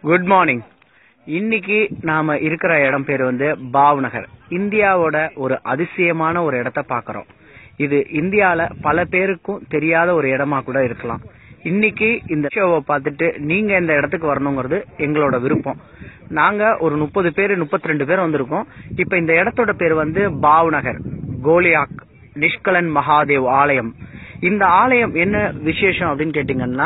good morning இன்னைக்கு நாம இருக்கிற இடம் பேர் வந்து பாவ்நகர் இந்தியாவோட ஒரு அதிசயமான ஒரு இடத்த பார்க்கறோம் இது இந்தியால பல பேருக்கும் தெரியாத ஒரு இடமா கூட இருக்கலாம் இன்னைக்கு இந்த ஷோவை பார்த்துட்டு நீங்க இந்த இடத்துக்கு வரணுங்கிறது எங்களோட விருப்பம் நாங்க ஒரு முப்பது பேர் முப்பத்தி ரெண்டு பேர் வந்திருக்கோம் இப்ப இந்த இடத்தோட பேர் வந்து பாவ்நகர் கோலியாக் நிஷ்கலன் மகாதேவ் ஆலயம் இந்த ஆலயம் என்ன விசேஷம் அப்படின்னு கேட்டீங்கன்னா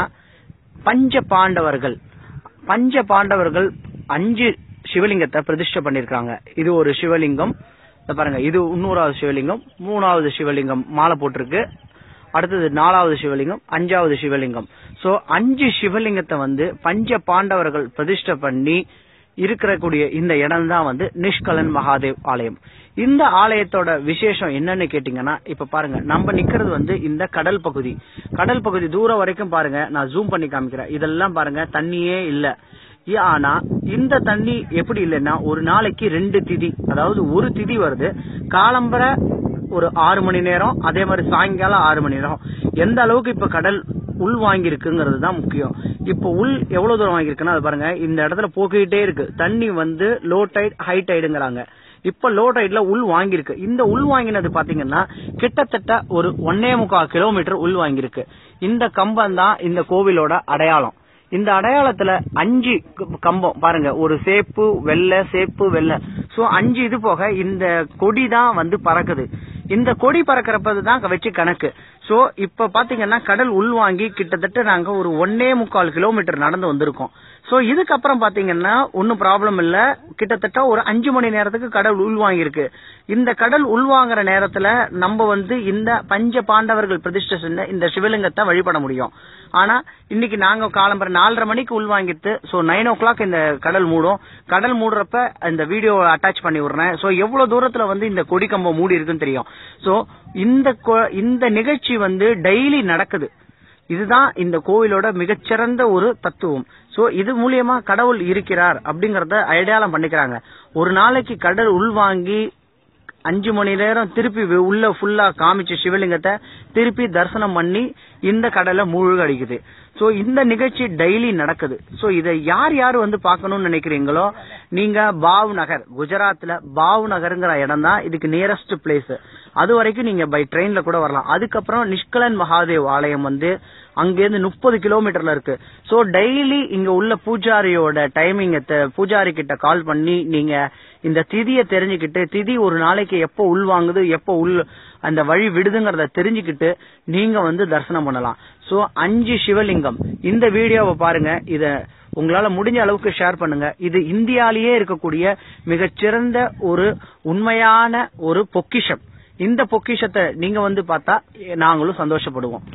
பஞ்ச பாண்டவர்கள் பஞ்ச பாண்டவர்கள் அஞ்சு சிவலிங்கத்தை பிரதிஷ்டை பண்ணிருக்காங்க இது ஒரு சிவலிங்கம் இத பாருங்க இது இன்னொராவது சிவலிங்கம் மூணாவது சிவலிங்கம் மாலை போட்டிருக்கு அடுத்தது நாலாவது சிவலிங்கம் அஞ்சாவது சிவலிங்கம் சோ அஞ்சு சிவலிங்கத்தை வந்து பஞ்ச பாண்டவர்கள் பிரதிஷ்டை பண்ணி இருக்கக்கூடிய இந்த இடம் தான் வந்து நிஷ்கலன் மகாதேவ் ஆலயம் இந்த ஆலயத்தோட விசேஷம் என்னன்னு கேட்டீங்கன்னா இப்ப பாருங்க நம்ம நிக்கிறது வந்து இந்த கடல் பகுதி கடல் பகுதி தூரம் வரைக்கும் பாருங்க நான் ஜூம் பண்ணி காமிக்கிறேன் இதெல்லாம் பாருங்க தண்ணியே இல்ல ஏ- ஆனா இந்த தண்ணி எப்படி இல்லைன்னா ஒரு நாளைக்கு ரெண்டு திதி அதாவது ஒரு திதி வருது காலம்பர ஒரு ஆறு மணி நேரம் அதே மாதிரி சாயங்காலம் ஆறு மணி நேரம் எந்த அளவுக்கு இப்ப கடல் உள் வாங்கியிருக்குங்கிறது தான் முக்கியம் இப்போ உள் எவ்வளவு தூரம் வாங்கியிருக்குன்னா அது பாருங்க இந்த இடத்துல போக்கிட்டே இருக்கு தண்ணி வந்து லோ டைட் ஹை டைடுங்கிறாங்க இப்ப லோ டைட்ல உள் வாங்கியிருக்கு இந்த உள் வாங்கினது பாத்தீங்கன்னா கிட்டத்தட்ட ஒரு ஒன்னே முக்கால் கிலோமீட்டர் உள் வாங்கியிருக்கு இந்த கம்பம் தான் இந்த கோவிலோட அடையாளம் இந்த அடையாளத்துல அஞ்சு க- கம்பம் பாருங்க ஒரு சேப்பு வெள்ளை சேப்பு வெள்ளை சோ அஞ்சு இது போக இந்த கொடி தான் வந்து பறக்குது இந்த கொடி பறக்கிறப்ப தான் வச்சு கணக்கு சோ இப்ப பாத்தீங்கன்னா கடல் உள்வாங்கி கிட்டத்தட்ட நாங்க ஒரு ஒன்னே முக்கால் கிலோமீட்டர் நடந்து வந்திருக்கோம் சோ இதுக்கப்புறம் பாத்தீங்கன்னா ஒன்னும் ப்ராப்ளம் இல்ல கிட்டத்தட்ட ஒரு அஞ்சு மணி நேரத்துக்கு கடல் உள்வாங்கி இருக்கு இந்த கடல் உள்வாங்குற நேரத்துல நம்ம வந்து இந்த பஞ்ச பாண்டவர்கள் பிரதிஷ்டை செஞ்ச இந்த சிவலிங்கத்தை வழிபட முடியும் ஆனா இன்னைக்கு நாங்க காலம்பர நாலரை மணிக்கு உள்வாங்கிட்டு சோ நைன் ஓ கிளாக் இந்த கடல் மூடும் கடல் மூடுறப்ப இந்த வீடியோ அட்டாச் பண்ணி விடுறேன் சோ எவ்வளவு தூரத்துல வந்து இந்த கொடி கம்பம் மூடி இருக்குன்னு தெரியும் சோ இந்த கொ- இந்த நிகழ்ச்சி வந்து டெய்லி நடக்குது இதுதான் இந்த கோவிலோட மிகச்சிறந்த ஒரு தத்துவம் சோ இது மூலியமா கடவுள் இருக்கிறார் அப்படிங்கறத அடையாளம் பண்ணிக்கிறாங்க ஒரு நாளைக்கு கடல் உள்வாங்கி அஞ்சு மணி நேரம் திருப்பி வெ- உள்ள ஃபுல்லா காமிச்ச சிவலிங்கத்தை திருப்பி தரிசனம் பண்ணி இந்த கடலை மூழ்கடிக்குது சோ இந்த நிகழ்ச்சி டெய்லி நடக்குது சோ இதை யார் யார் வந்து பார்க்கணும்னு நினைக்கிறீங்களோ நீங்க பாவ் நகர் குஜராத்ல பாவ் நகருங்கிற இடம் தான் இதுக்கு நியரஸ்ட் பிளேஸ் அது வரைக்கும் நீங்க பை ட்ரெயின்ல கூட வரலாம் அதுக்கப்புறம் நிஷ்கலன் மகாதேவ் ஆலயம் வந்து அங்கேருந்து முப்பது கிலோமீட்டர்ல இருக்கு சோ டெய்லி இங்க உள்ள பூஜாரியோட டைமிங் பூஜாரி கிட்ட கால் பண்ணி நீங்க இந்த திதியை தெரிஞ்சுக்கிட்டு திதி ஒரு நாளைக்கு எப்போ உள்வாங்குது எப்போ உள் அந்த வழி விடுதுங்கிறத தெரிஞ்சுக்கிட்டு நீங்க வந்து தரிசனம் பண்ணலாம் சோ அஞ்சு சிவலிங்கம் இந்த வீடியோவை பாருங்க இத உங்களால முடிஞ்ச அளவுக்கு ஷேர் பண்ணுங்க இது இந்தியாலேயே இருக்கக்கூடிய மிகச்சிறந்த ஒரு உண்மையான ஒரு பொக்கிஷம் இந்த பொக்கிஷத்தை நீங்க வந்து பார்த்தா நாங்களும் சந்தோஷப்படுவோம்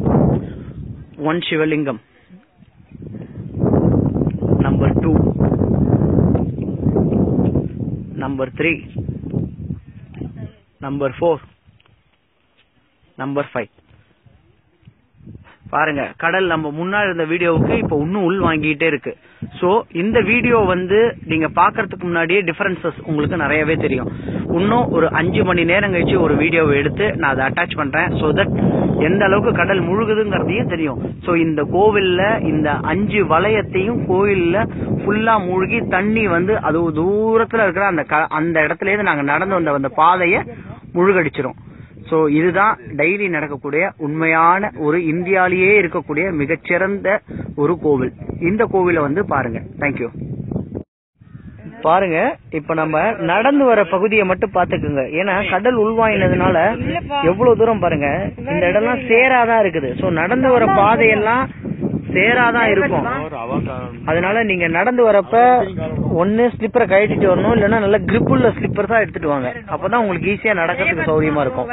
one Shivalingam number two number three number four number five பாருங்க கடல் நம்ம முன்னாடி இருந்த வீடியோவுக்கு இப்ப இன்னும் உள் வாங்கிட்டே இருக்கு சோ இந்த வீடியோ வந்து நீங்க பாக்குறதுக்கு முன்னாடியே டிஃபரன்சஸ் உங்களுக்கு நிறையவே தெரியும் இன்னும் ஒரு அஞ்சு மணி நேரம் கழிச்சு ஒரு வீடியோவை எடுத்து நான் அதை அட்டாச் பண்றேன் சோ தட் எந்த அளவுக்கு கடல் முழுகுதுங்கிறதையும் தெரியும் சோ இந்த கோவில்ல இந்த அஞ்சு வளையத்தையும் கோவில்ல ஃபுல்லா மூழ்கி தண்ணி வந்து அது தூரத்துல இருக்கிற அந்த க- அந்த இடத்துல இருந்து நாங்க நடந்து வந்த அந்த பாதைய முழுகடிச்சிரும் சோ இதுதான் டெய்லி நடக்கக்கூடிய உண்மையான ஒரு இந்தியாலேயே இருக்கக்கூடிய மிகச்சிறந்த ஒரு கோவில் இந்த கோவிலை வந்து பாருங்க தேங்க்யூ பாருங்க இப்ப நம்ம நடந்து வர பகுதியை மட்டும் பாத்துக்குங்க ஏன்னா கடல் உள்வாங்கினதுனால எவ்வளவு தூரம் பாருங்க இந்த இடம்லாம் சேராதான் இருக்குது சோ நடந்து வர பாதையெல்லாம் சேராதான் இருக்கும் அதனால நீங்க நடந்து வரப்ப ஒண்ணு ஸ்லிப்பரை கழட்டிட்டு வரணும் இல்லைன்னா நல்ல grip உள்ள ஸ்லிப்பர் தான் எடுத்துட்டு வாங்க அப்பதான் உங்களுக்கு ஈஸியா நடக்கிறதுக்கு சௌரியமா இருக்கும்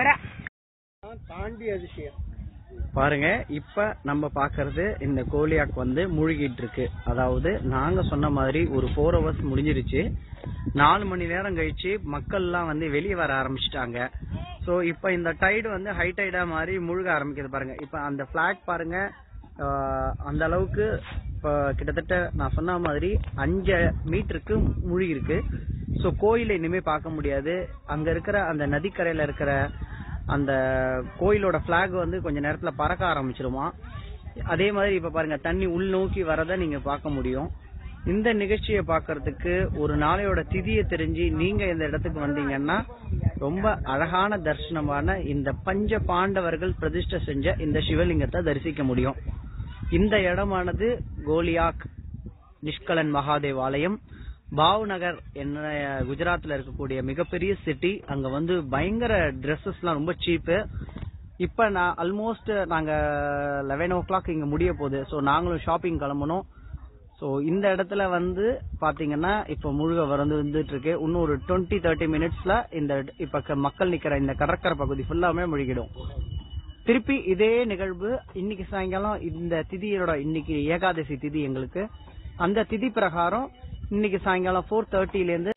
பாருங்க இப்ப நம்ம பாக்குறது இந்த கோலியாக் வந்து மூழ்கிட்டு இருக்கு அதாவது நாங்க சொன்ன மாதிரி ஒரு ஃபோர் ஹவர்ஸ் முடிஞ்சிருச்சு நாலு மணி நேரம் கழிச்சு மக்கள்லாம் வந்து வெளியே வர ஆரம்பிச்சிட்டாங்க சோ இப்ப இந்த டைடு வந்து ஹை டைடா மாதிரி முழுக ஆரம்பிக்குது பாருங்க இப்ப அந்த பிளாக் பாருங்க ஆஹ், அந்த அளவுக்கு இப்ப கிட்டத்தட்ட நான் சொன்ன மாதிரி அஞ்சு மீட்டருக்கு மூழ்கி இருக்கு சோ கோயிலை இனிமே பார்க்க முடியாது அங்க இருக்கிற அந்த நதிக்கரையில இருக்கிற அந்த கோயிலோட பிளாக் வந்து கொஞ்ச நேரத்துல பறக்க ஆரம்பிச்சிருமா அதே மாதிரி இப்ப பாருங்க தண்ணி உள் நோக்கி வரத நீங்க பார்க்க முடியும் இந்த நிகழ்ச்சியை பார்க்கறதுக்கு ஒரு நாளையோட திதியை தெரிஞ்சு நீங்க இந்த இடத்துக்கு வந்தீங்கன்னா ரொம்ப அழகான தரிசனமான இந்த பஞ்ச பாண்டவர்கள் பிரதிஷ்டை செஞ்ச இந்த சிவலிங்கத்தை தரிசிக்க முடியும் இந்த இடமானது கோலியாக் நிஷ்கலன் மகாதேவ் ஆலயம் பாவ்நகர் என்ன குஜராத்ல இருக்கக்கூடிய மிகப்பெரிய சிட்டி அங்க வந்து பயங்கர Dresses எல்லாம் ரொம்ப சீப்பு இப்ப நான் ஆல்மோஸ்ட் நாங்க லெவன் ஓ கிளாக் இங்க முடிய போகுது ஸோ நாங்களும் ஷாப்பிங் கிளம்பணும் ஸோ இந்த இடத்துல வந்து பாத்தீங்கன்னா இப்ப முழுக வந்து வந்துட்டு இருக்கு இன்னும் ஒரு டுவெண்ட்டி தேர்ட்டி மினிட்ஸ்ல இந்த இட- இப்ப க- மக்கள் நிக்கிற இந்த கடற்கரை பகுதி ஃபுல்லாமே முழுகிடும் திருப்பி இதே நிகழ்வு இன்னைக்கு சாயங்காலம் இந்த திதியோட இன்னைக்கு ஏகாதசி திதி எங்களுக்கு அந்த திதி பிரகாரம் இன்னைக்கு சாயங்காலம் ஃபோர் தேர்ட்டில இருந்து